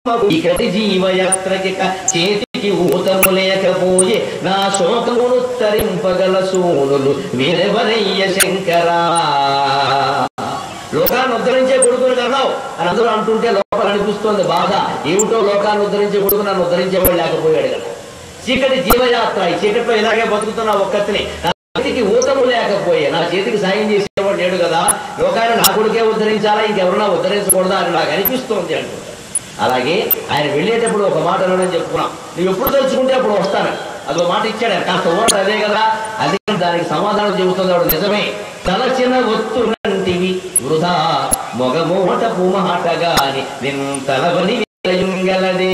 ఇకటి జీవయాత్రకి చేతికి ఊతము లేకపోయే నా శోకమును తరింపగల సూనులు వీరెవరయ్య శంకరా లోకాన్ని ఉద్ధరించే కొడుకుని కన్నావు అని అందరూ అంటుంటే లోపల అనిపిస్తోంది బాధ ఏమిటో లోకాన్ని ఉద్ధరించే కొడుకు నన్ను ఉద్ధరించేవాడు లేకపోయాడు కదా చీకటి జీవయాత్ర ఈ చీకటిలో ఇలాగే బతుకుతున్నా ఒక్కతిని నా చేతికి ఊతము లేకపోయే నా చేతికి సాయం చేసేవాడు లేడు కదా లోకాన్ని నా కొడుకే ఉద్ధరించాలా ఇంకెవరన్నా ఉద్ధరించకూడదా అని నాకు అనిపిస్తోంది అంటుంటారు అలాగే ఆయన వెళ్ళేటప్పుడు ఒక మాట అనడం చెప్పుకున్నాం నువ్వు ఎప్పుడు తలుచుకుంటే అప్పుడు వస్తాను అదొక మాట ఇచ్చాడు ఆయన. కాస్త ఊరట అదే కదా అది దానికి సమాధానం చెబుతుంది వాడు నిజమే తలచిన ఒత్తునంటివి వృధా మొగమోట పుమాట నిన్ తలవని విలయుంగలదే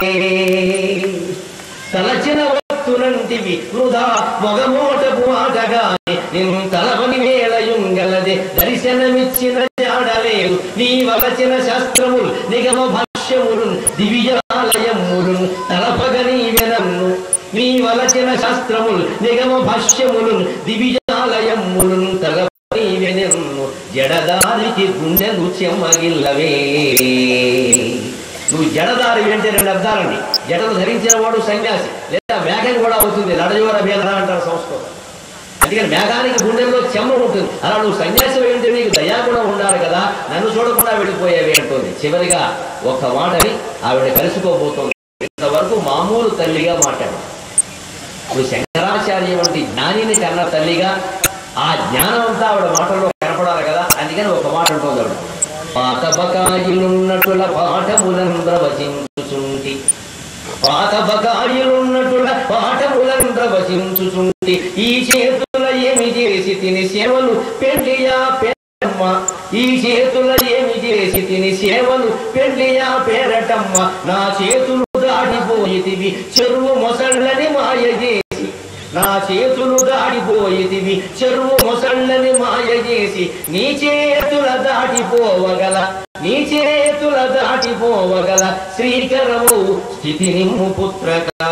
తలచిన వత్తునంటివి వృధా మొగమోటపు ఆటగాని నిన్ను తలవని వేళయుంగలదే దర్శనమిచ్చిన జాడలేదు నీ వలచిన శాస్త్రములు నిగమ భాష్యములు దివ్యాలయములు తలపగని వెనన్ను నీ వలచిన శాస్త్రములు నిగమ భాష్యములు దివ్యాలయములు తలపని వెనన్ను జడదారికి గుండెలు చెమ్మగిల్లవే నువ్వు జడదారి అంటే రెండు అర్థాలండి జడలు ధరించిన వాడు సన్యాసి లేదా మేఘం కూడా అవుతుంది నడజోర భేద అంటారు సంస్కృతం అందుకని మేఘానికి గుండెల్లో చెమ్మ ఉంటుంది అలా నువ్వు సన్యాసి ఏంటి నీకు దయా కూడా ఉండాలి కదా నన్ను చూడకుండా వెళ్ళిపోయేవి అంటుంది చివరిగా ఒక్క మాటని ఆవిడ కలుసుకోబోతోంది ఇంతవరకు మామూలు తల్లిగా మాట్లాడు ఇప్పుడు శంకరాచార్య వంటి జ్ఞానిని కన్న తల్లిగా ఆ జ్ఞానం అంతా ఆవిడ మాటల్లో కనపడాలి కదా అందుకని ఒక మాట ఉంటుంది ఆవిడ పాత బకాయిలున్నటుల పాఠములంద్రవచించుచుంటి పాత బకాయిలున్నటుల పాఠములంద్రవచించుచుంటి ఈ చేతుల ఏమి చేసి తిని సేవలు పెళ్లియా పేరమ్మ ఈ చేతుల ఏమి చేసి తిని సేవలు పెళ్లియా పేరటమ్మ నా చేతులు దాటిపోయితివి చెరువు మొసళ్ళని మాయ చేసి నా చేతులు దాడిపోయితివి చెరువు మొసళ్ళని మాయ చేసి నీ చేతుల దాటిపోవగల నీ చేతుల దాటిపోవగల శ్రీకరము స్థితి నిమ్ము పుత్రకా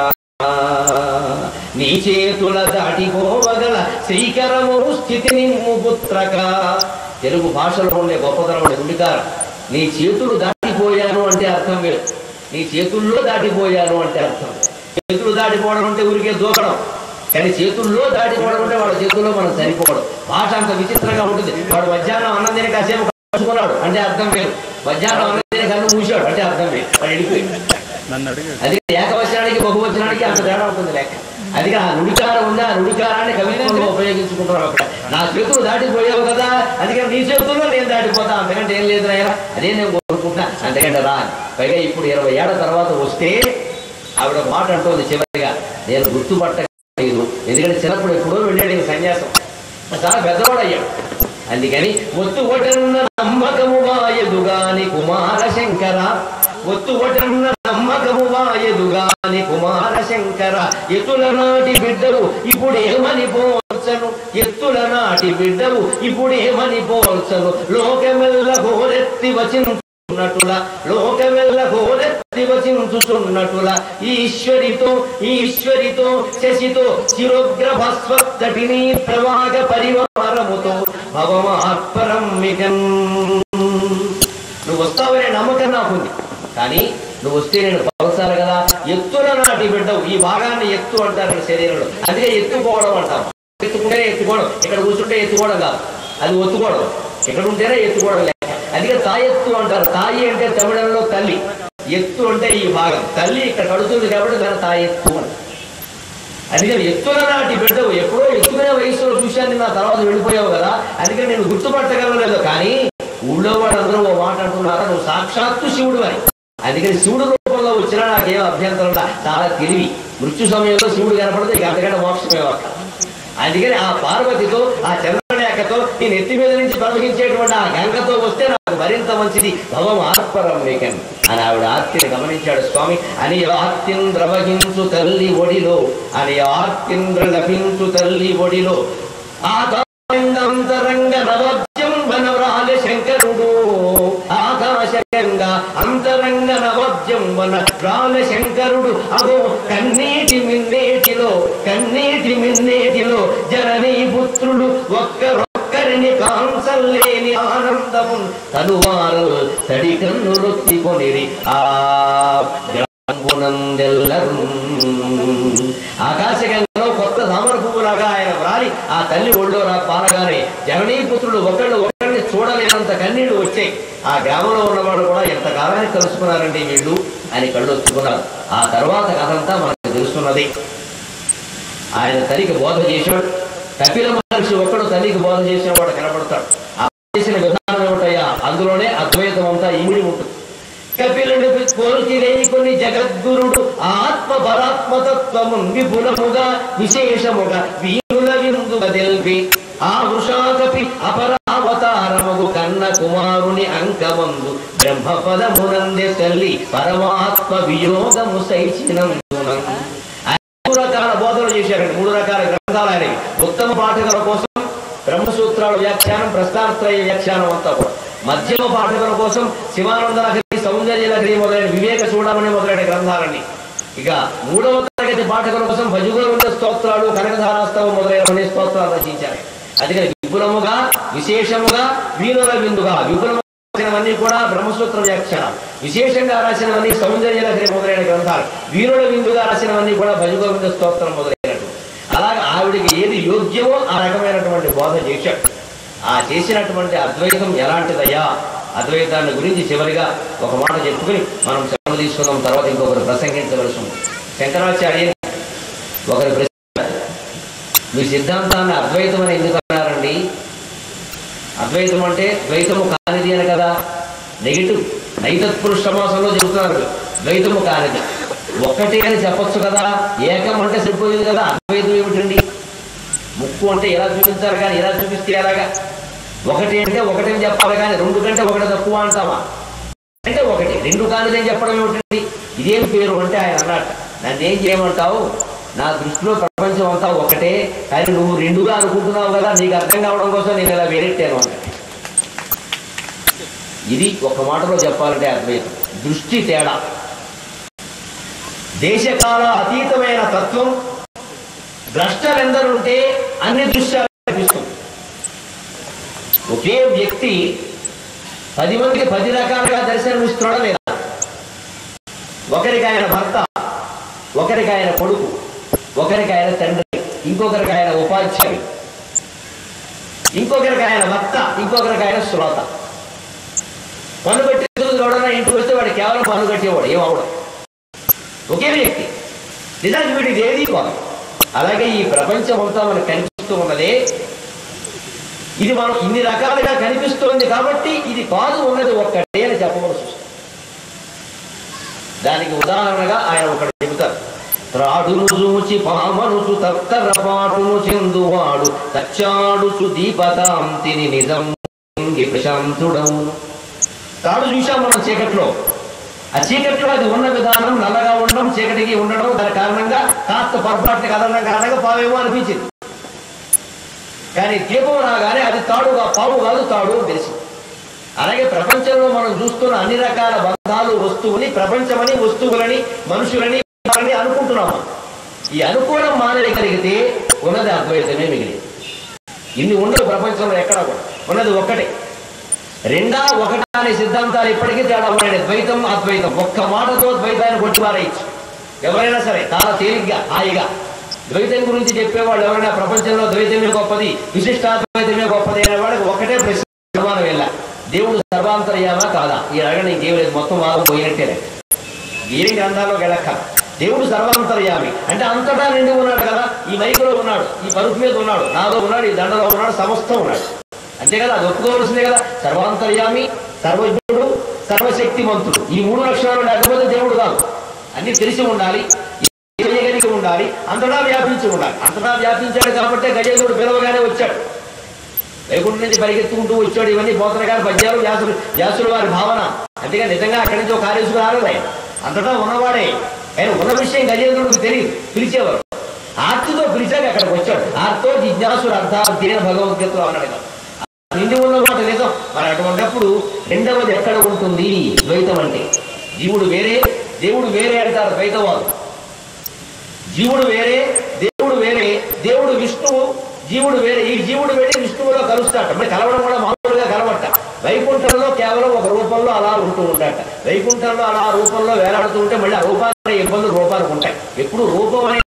నీ చేతుల దాటిపోవగల శ్రీకరము స్థితి నిమ్ము పుత్రకా తెలుగు భాషలో ఉండే గొప్పతనం ఉండే ఉండికారం నీ చేతులు దాటిపోయాను అంటే అర్థం వేరు నీ చేతుల్లో దాటిపోయాను అంటే అర్థం చేతులు దాటిపోవడం అంటే ఊరికే దూకడం కానీ చేతుల్లో దాటిపోవడం అంటే వాళ్ళ చేతుల్లో మనం సరిపోవడం భాష అంత విచిత్రంగా ఉంటుంది వాడు మధ్యాహ్నం అన్నం తిని కాసేపు కలుసుకున్నాడు అంటే అర్థం వేరు మధ్యాహ్నం అన్నం తిని కన్ను మూసాడు అంటే అర్థం వేరు వాడు వెళ్ళిపోయాడు నన్ను అడిగాడు అది ఏకవచనానికి బహువచనానికి అంత తేడా ఉంటుంది లెక్క అది ఆ నుడికారం ఉంది ఆ నుడికారాన్ని కవిత్వంలో ఉపయోగించుకుంటున్నాం అక్కడ నా చేతులు దాటిపోయావు కదా అందుకని నీ చేతుల్లో నేను దాటిపోతా అంతకంటే ఏం లేదు నాయన అదే నేను కోరుకుంటున్నా అంతకంటే రా అని. పైగా ఇప్పుడు ఇరవై ఏళ్ల తర్వాత వస్తే ఆవిడ ఒక మాట అంటుంది చివరిగా నేను గుర్తుపట్టలేదు ఎందుకంటే చిన్నప్పుడు ఎప్పుడో వెళ్ళాడు ఈ సన్యాసం చాలా పెద్దవాడు అయ్యాడు అందుకని ఒత్తు కొట్టనున్న నమ్మకము వాయదుగాని కుమార శంకర ఒత్తు కొట్టనున్న నమ్మకము వాయదుగాని కుమార శంకర ఎత్తుల నాటి బిడ్డలు ఇప్పుడేమని పోల్చను ఎత్తుల నాటి బిడ్డలు ఇప్పుడేమని పోల్చను లోకమెల్ల హోరెత్తి వచించున్నట్టుల లోకమెల్ల హోరెత్తి వచించుచున్నట్టుల ఈశ్వరితో ఈశ్వరితో శశితో చిరోగ్ర భస్వత్తటిని ప్రవాగ పరివారముతో భవమాత్పరం మిగన్ నువ్వు వస్తావనే నమ్మకం నాకుంది కానీ నువ్వు వస్తే నేను పలసాలి కదా ఎత్తుల నాటి బిడ్డవు ఈ భాగాన్ని ఎత్తు అంటారు ఈ శరీరంలో అందుకే ఎత్తుకోవడం అంటాం ఎత్తుకుంటేనే ఎత్తుకోవడం ఇక్కడ కూర్చుంటే ఎత్తుకోవడం కాదు అది ఒత్తుకోవడం ఇక్కడ ఉంటేనే ఎత్తుకోవడం లేక అందుకే తాయెత్తు అంటారు తాయి అంటే తమిళంలో తల్లి ఎత్తు అంటే ఈ భాగం తల్లి ఇక్కడ కడుతుంది కాబట్టి దాన్ని తాయెత్తు అంటారు అందుకని ఎత్తుల నాటి బిడ్డవు ఎప్పుడో ఎత్తుకునే వయసులో చూశాను నా తర్వాత వెళ్ళిపోయావు కదా అందుకని నేను గుర్తుపట్టగలలేదు కానీ ఊళ్ళో వాళ్ళందరూ ఓ మాట అంటున్నారా నువ్వు సాక్షాత్తు శివుడు అని అందుకని శివుడు రూపంలో వచ్చినా నాకేం అభ్యంతరం లా. చాలా తెలివి మృత్యు సమయంలో శివుడు కనపడితే ఇక అంతకంటే మోక్షమే వార్త అందుకని ఆ పార్వతితో ఆ చంద్రలేఖతో ఈ నెత్తి మీద నుంచి ప్రవహించేటువంటి ఆ గంగతో వస్తే నాకు మరింత మంచిది భవం ఆర్పరం వేకం అని ఆవిడ ఆర్తిని గమనించాడు స్వామి అని ఆర్తింద్ర వహించు తల్లి ఒడిలో అని ఆర్తింద్ర లభించు తల్లి ఒడిలో ఆ అంతరంగ నవద్యం వనవ్రాలి శంకరుడు ఆకాశంగా అంతరంగ నవద్యం వన రాల శంకరుడు అగో కన్నీటి మిన్నేటిలో కన్నీటి మిన్నేటిలో జననీ పుత్రుడు ఒక్కరొక్కరిని కాంసల్లేని ఆనంద ఆనందము తనువారు తడి కన్ను రొత్తి కొనిరి ఆ గ్రాంగునందెల్లరు ఆకాశగంగలో కొత్త తామర పువ్వులాగా ఆయన వ్రాలి ఆ తల్లి ఒళ్ళో రా పాలగానే జననీ పుత్రుడు ఒకళ్ళు ఒకరిని చూడలేనంత కన్నీళ్లు వచ్చాయి ఆ గ్రామంలో ఉన్నవాడు కూడా ఎంత కాలానికి కలుసుకున్నారండి వీళ్ళు అని కళ్ళు వచ్చుకున్నారు ఆ తర్వాత కథంతా మనకు తెలుస్తున్నది ఆయన తల్లికి బోధ చేశాడు కపిల మహర్షి ఒక్కడు తల్లికి బోధ చేసిన వాడు కనపడతాడు ఆ చేసిన విధానం ఏమిటయ్యా అందులోనే అద్వైతం అంతా ఇమిడి ఉంటుంది కపిలుని కోల్చిరే కొన్ని జగద్గురుడు ఆత్మ పరాత్మతత్వము విపులముగా విశేషముగా వీరుల విందు తెలిపి ఆ వృషాకపి అపరావతారముగు కన్న కుమారుని అంకమందు బ్రహ్మ పదమునందే తల్లి పరమాత్మ వియోగము సైచినందున మూడు రకాల బోధనలు చేశారండి మూడు రకాల గ్రంథాలు ఆయనవి ఉత్తమ పాఠకుల కోసం బ్రహ్మసూత్రాల వ్యాఖ్యానం ప్రస్థానత్రయ వ్యాఖ్యానం అంతా కూడా మధ్యమ పాఠకుల కోసం శివానంద లహరి సౌందర్య లహరి మొదలైన వివేక చూడమని మొదలైన గ్రంథాలన్నీ ఇక మూడవ తరగతి పాఠకుల కోసం భజగోవింద స్తోత్రాలు కనకధారాస్తవం మొదలైన స్తోత్రాలు రచించారు అందుకని విపులముగా విశేషముగా వీరుల విందుగా విపులము రాసినవన్నీ కూడా బ్రహ్మసూత్ర వ్యాఖ్యానం విశేషంగా రాసినవన్నీ సౌందర్య లహరి మొదలైన గ్రంథాలు వీరుల విందుగా రాసినవన్నీ కూడా భజగోవింద స్తోత్రం మొదలైనట్టు అలాగే ఆవిడికి ఏది యోగ్యమో ఆ రకమైనటువంటి బోధ చేశాడు ఆ చేసినటువంటి అద్వైతం ఎలాంటిదయ్యా అద్వైతాన్ని గురించి చివరిగా ఒక మాట చెప్పుకుని మనం సెలవు తీసుకుందాం తర్వాత ఇంకొకరు ప్రసంగించవలసి ఉంది శంకరాచార్య ఒకరి ప్రశ్న మీ సిద్ధాంతాన్ని అద్వైతం అని ఎందుకు అన్నారండి అద్వైతం అంటే ద్వైతము కానిది అని కదా నెగిటివ్ నైతత్పురుష సమాసంలో చెబుతున్నారు ద్వైతము కానిది ఒక్కటే అని చెప్పొచ్చు కదా ఏకం అంటే సరిపోయింది కదా అద్వైతం ఏమిటండి ముక్కు అంటే ఎలా చూపించాలి కానీ ఎలా చూపిస్తే ఎలాగా ఒకటి అంటే ఒకటని చెప్పాలి కానీ రెండు కంటే ఒకటి తక్కువ అంటామా అంటే ఒకటి రెండు కానిదని చెప్పడం ఏమిటండి ఇదేం పేరు అంటే ఆయన అన్నట్టు నన్ను ఏం చేయమంటావు నా దృష్టిలో ప్రపంచం అంతా ఒకటే కానీ నువ్వు రెండుగా అనుకుంటున్నావు కదా నీకు అర్థం కావడం కోసం నేను ఇలా వేరెట్టాను అంట ఇది ఒక మాటలో చెప్పాలంటే అద్వైతం దృష్టి తేడా దేశకాల అతీతమైన తత్వం ద్రష్టలెందరుంటే అన్ని దృశ్యాలు కనిపిస్తుంది ఒకే వ్యక్తి పది మందికి పది రకాలుగా దర్శనమిస్తున్నాడా లేదా ఒకరికి ఆయన భర్త ఒకరికి ఆయన కొడుకు ఒకరికి ఆయన తండ్రి ఇంకొకరికి ఆయన ఉపాధ్యాయుడు ఇంకొకరికి ఆయన భర్త ఇంకొకరికి ఆయన శ్రోత పన్ను కట్టి ఎవడన్నా ఇంటికి వస్తే వాడు కేవలం పన్ను కట్టేవాడు ఏమవడం ఒకే వ్యక్తి నిజానికి వీడికి ఏది కాదు అలాగే ఈ ప్రపంచం అంతా మనకు కనిపిస్తూ ఉన్నదే ఇది మనం ఇన్ని రకాలుగా కనిపిస్తోంది కాబట్టి ఇది కాదు ఉన్నది ఒక్కటే అని చెప్పవలసి వస్తుంది దానికి ఉదాహరణగా ఆయన ఒకటి చెబుతారు త్రాడును చూచి పామనుచు తత్తరపాటును చెందువాడు తచ్చాడుచు దీపతాంతిని నిజం ప్రశాంతుడవు తాడు చూశాం మనం చీకట్లో ఆ చీకట్లో అది ఉన్న విధానం నల్లగా ఉండడం చీకటికి ఉండడం దాని కారణంగా కాస్త పొరపాటుని కదలడం కారణంగా పావేమో అనిపించింది కానీ దీపం రాగానే అది తాడుగా పాము కాదు తాడు అని తెలిసింది అలాగే ప్రపంచంలో మనం చూస్తున్న అన్ని రకాల బంధాలు వస్తువుని ప్రపంచమని వస్తువులని మనుషులని వాళ్ళని అనుకుంటున్నాము ఈ అనుకోవడం మానేయగలిగితే ఉన్నది అద్వైతమే మిగిలింది ఇన్ని ఉండవు ప్రపంచంలో ఎక్కడా కూడా ఉన్నది ఒక్కటే రెండా ఒకటా అనే సిద్ధాంతాలు ఇప్పటికీ తేడా ఉన్నాయి ద్వైతం అద్వైతం ఒక్క మాటతో ద్వైతాన్ని కొట్టిపారేయచ్చు ఎవరైనా సరే చాలా తేలిగ్గా హాయిగా ద్వైతం గురించి చెప్పేవాళ్ళు ఎవరైనా ప్రపంచంలో ద్వైతమే గొప్పది విశిష్టాద్వైతమే గొప్పది అనే వాళ్ళకి ఒకటే ప్రశ్న సమానం వెళ్ళ దేవుడు సర్వాంతర్యామా కాదా ఈ అడగడం ఇంకేం లేదు మొత్తం వాదం పోయినట్టే లెక్క. ఏమి గ్రంథాల్లో వెళ్ళక్క దేవుడు సర్వాంతర్యామి అంటే అంతటా నిండి ఉన్నాడు కదా ఈ మైకులో ఉన్నాడు ఈ పరుపు మీద ఉన్నాడు నాలో ఉన్నాడు ఈ దండలో ఉన్నాడు సమస్తం ఉన్నాడు అంతే కదా అది ఒప్పుకోవలసిందే కదా సర్వాంతర్యామి సర్వజ్ఞుడు సర్వశక్తిమంతుడు ఈ మూడు లక్షణాలు లేకపోతే దేవుడు కాదు అన్ని తెలిసి ఉండాలి చేయగలిగి ఉండాలి అంతటా వ్యాపించి ఉండాలి అంతటా వ్యాపించాడు కాబట్టి గజేంద్రుడు పిలవగానే వచ్చాడు వైకుంఠం నుంచి పరిగెత్తుకుంటూ వచ్చాడు ఇవన్నీ పోతన గారి పద్యాలు వ్యాసులు వ్యాసుల వారి భావన అంతేగా నిజంగా అక్కడి నుంచి ఒక కార్యసుకు రాలేదు ఆయన అంతటా ఉన్నవాడే ఆయన ఉన్న విషయం గజేంద్రుడికి తెలియదు పిలిచేవారు ఆర్తితో పిలిచాక అక్కడికి వచ్చాడు ఆర్తో జిజ్ఞాసుడు అర్థార్థి అని భగవద్గీతలో అన్నాడు కదా. నిండి ఉన్న మాట నిజం మరి అటువంటిప్పుడు రెండవది ఎక్కడ ఉంటుంది ద్వైతం అంటే జీవుడు వేరే దేవుడు వేరే అంటారు ద్వైతవాదు జీవుడు వేరే దేవుడు వేరే దేవుడు విష్ణువు జీవుడు వేరే ఈ జీవుడు వేరే విష్ణువులో కలుస్తాట మరి కలవడం కూడా మామూలుగా కలవట వైపు కేవలం ఒక రూపంలో అలా ఉంటూ ఉంటాడట వైకుంఠంలో అలా రూపంలో వేలాడుతూ ఉంటే మళ్ళీ ఆ రూపాలు ఇబ్బందులు రూపాలకు ఉంటాయి ఎప్పుడు రూపం అనే